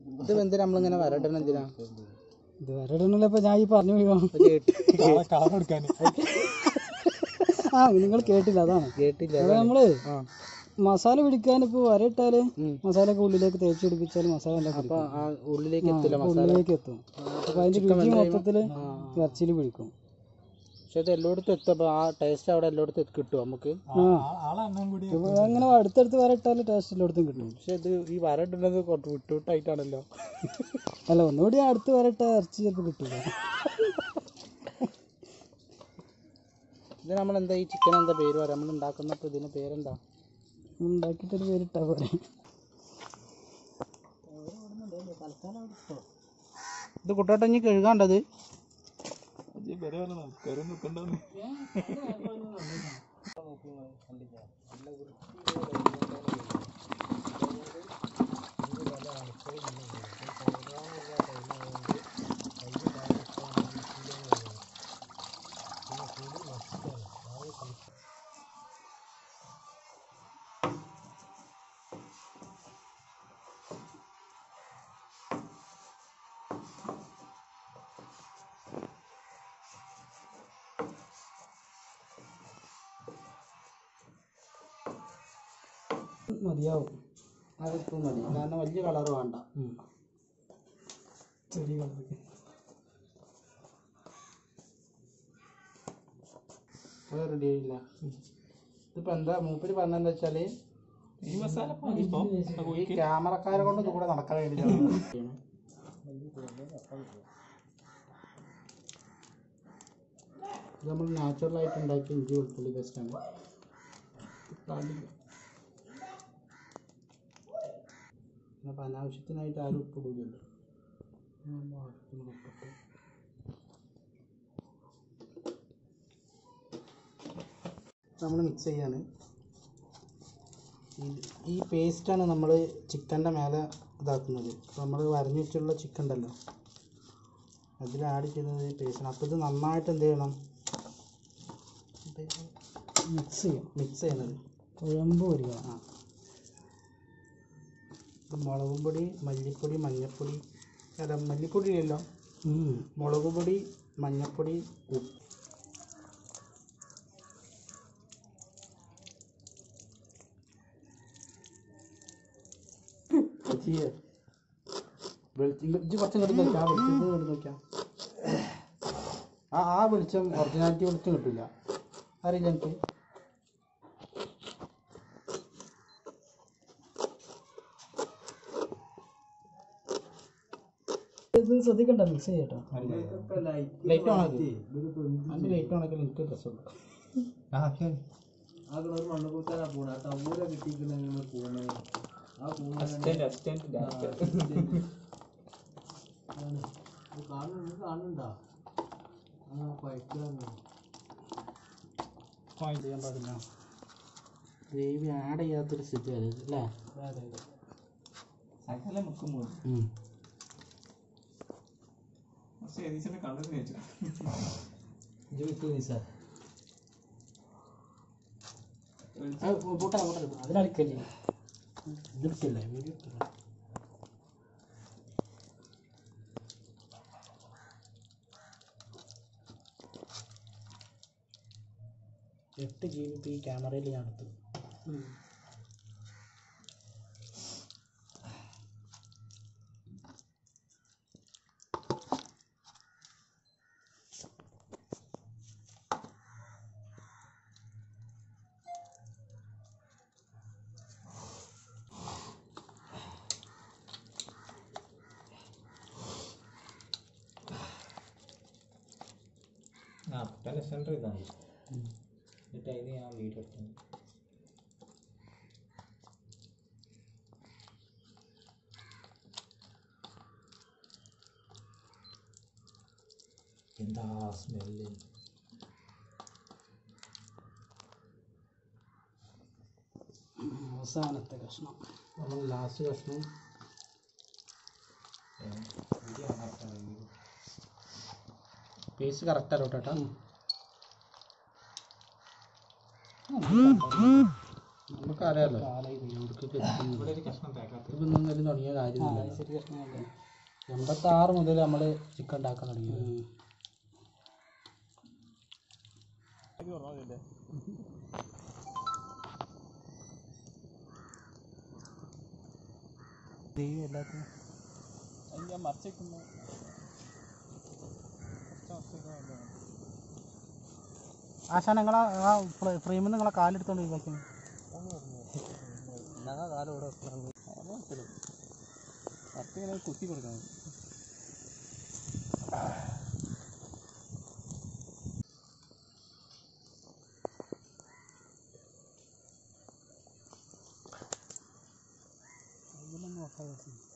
ഇത് എന്തിനാ നമ്മളിങ്ങനെ വരട്ടണം എന്തിനാ ഇത് വരടണല്ലോ ഇപ്പൊ ഞാൻ ഈ പറഞ്ഞു പോയോ കളർ എടുക്കാൻ ആ നിങ്ങൾ കേട്ടില്ല അതാണ് കേട്ടില്ല അത് നമ്മള് ആ മസാല പിടിക്കാൻ ഇപ്പൊ വരയിട്ടാല് ഉം. മസാല ഒക്കെ ഉള്ളിലേക്ക് തേച്ച് പിടിപ്പിച്ചാൽ മസാല എല്ലാം അപ്പൊ പിടിക്കും ആ ഉള്ളിലേക്ക് എത്തില്ല അപ്പൊ മസാല ഉള്ളിലേക്ക് എത്തും അപ്പൊ അതിന്റെ രുചി മൊത്തത്തില് ഇറച്ചിയിൽ പിടിക്കും പക്ഷെ അത് എല്ലായിടത്തും എത്തപ്പോ ആ ടേസ്റ്റ് അവിടെ എല്ലായിടത്തും എത്തി- കിട്ടും നമുക്ക് ആ ആളെണ്ണം കൂടി ഇപ്പൊ അങ്ങനെ അടുത്തടുത്ത് വരയിട്ടാല് ടേസ്റ്റ് എല്ലായിടത്തും കിട്ടും പക്ഷെ ഇത് ഈ വരട്ടുന്നത് കുറച്ച് വിട്ടുവിട്ടായിട്ടാണല്ലോ അല്ല ഒന്നുകൂടി അടുത്ത് വരട്ട ഇറച്ചി ചിലപ്പോൾ കിട്ടില്ല ഇത് നമ്മൾ എന്താ ഈ ചിക്കൻ എന്താ പേര് പറയാം നമ്മൾ ഉണ്ടാക്കുന്നപ്പോ ഇതിന് പേരെന്താ ഉണ്ടാക്കിയിട്ടൊരു പേരിട്ടാ പോലെ ഇത് കുട്ടോട്ട ഇനി കഴുകാണ്ടത് വരെ നമസ്കാരം നിൽക്കണ്ടെന്ന് മതിയാവും അത് ഇപ്പം മതി കാരണം വലിയ കളർ വേണ്ട ചെറിയ കളർ അത് റെഡി ആയില്ല ഇതിപ്പോ എന്താ മൂപ്പര് പറഞ്ഞെന്താ വെച്ചാല് ഈ മസാല ഈ ക്യാമറക്കാരെ കൊണ്ട് ഇത് കൂടെ നടക്കാൻ വേണ്ടി ഇത് നമ്മൾ നാച്ചുറൽ ആയിട്ട് ഉണ്ടാക്കിയ ഇഞ്ചി വെളുത്തുള്ളി പേസ്റ്റാണ് അപ്പം അനാവശ്യത്തിനായിട്ട് ആരും ഉപ്പിടില്ലല്ലോ നമ്മൾ ആവശ്യത്തിന് ഉപ്പിട്ട് നമ്മൾ മിക്സ് ചെയ്യാണ് ഈ- ഈ പേസ്റ്റാണ് നമ്മൾ ചിക്കൻ്റെ മേലെ ഇതാക്കുന്നത് അപ്പോൾ നമ്മൾ വരഞ്ഞു വെച്ചുള്ള ചിക്കൻ ഉണ്ടല്ലോ അതിൽ ആഡ് ചെയ്യുന്നത് ഈ പേസ്റ്റാണ് അപ്പോൾ ഇത് നന്നായിട്ട് എന്ത് ചെയ്യണം മിക്സ് ചെയ്യും മിക്സ് ചെയ്യുന്നത് കുഴമ്പ് വരിക ആ ഇത് മുളകും പൊടി മല്ലിപ്പൊടി മഞ്ഞൾപ്പൊടി അല്ല മല്ലിപ്പൊടി ഇല്ലല്ലോ ഉം. മുളക് പൊടി മഞ്ഞൾപ്പൊടി ഉപ്പ് വെളിച്ചം കുറച്ചും കിട്ടും നോക്കാം ആ വെളിച്ചം കിട്ടും നോക്കാം ആ ആ വെളിച്ചം ഒറിജിനാലിറ്റി വെളിച്ചം കിട്ടില്ല അറിയില്ല എനിക്ക് ഇത് ശ്രദ്ധിക്കണ്ട മിക്സ് ചെയ്യട്ടോ ലൈറ്റ് ഓണാക്കി അതിൻ്റെ ലൈറ്റ് ഓണാക്കി എനിക്ക് രസമുണ്ട് അസിസ്റ്റന്റ് അസിസ്റ്റന്റ് ചെയ്യാൻ പാടില്ല ഗ്രേവി ആഡ് ചെയ്യാത്തൊരു സ്ഥിതി വരും അല്ലേ സകല മുക്കും മൂടി ഉം. പക്ഷേ ഏകദേശം കളർ കഴിച്ചു അത് പോട്ടെ പോട്ടെ അതിനടുക്കല്ലേ ഇതെടുക്കില്ലേ വീഡിയോ എടുക്കില്ല എട്ട് ജി ബി പി ക്യാമറയിൽ ഞാൻ എടുത്തു ആ തന്നെ സെൻറ്റർ ഇതാണ് എന്നിട്ട് അതിന് ഞാൻ വീഡിയോ എടുത്തു എന്താ സ്മെല്ല് അവസാനത്തെ കഷ്ണം നമ്മൾ ലാസ്റ്റ് കഷ്ണം പീസ് കറക്റ്റ് അല്ലോ കേട്ടോ നമുക്കറിയാലോ ഇവിടെ ഒരു കഷ്ണം തേക്കാത്ത ഇതൊന്നും എന്തായാലും തുടങ്ങിയ കാര്യമില്ല ശരി കഷ്ണമല്ലേ എൺപത്തി ആറ് മുതൽ നമ്മൾ ചിക്കൻ ഉണ്ടാക്കാൻ തുടങ്ങിയത് എല്ലാത്തിനും ഞാൻ മറിച്ചേക്കുന്നു ആശാൻ നിങ്ങളെ ആ ഫ്രെയിമിൽ നിങ്ങളെ കാലെടുത്തോണ്ട് ഒഴിവാക്കി കറക്റ്റ് കുത്തി കൊടുക്കണം അതിലൊന്നും നോക്കാതെ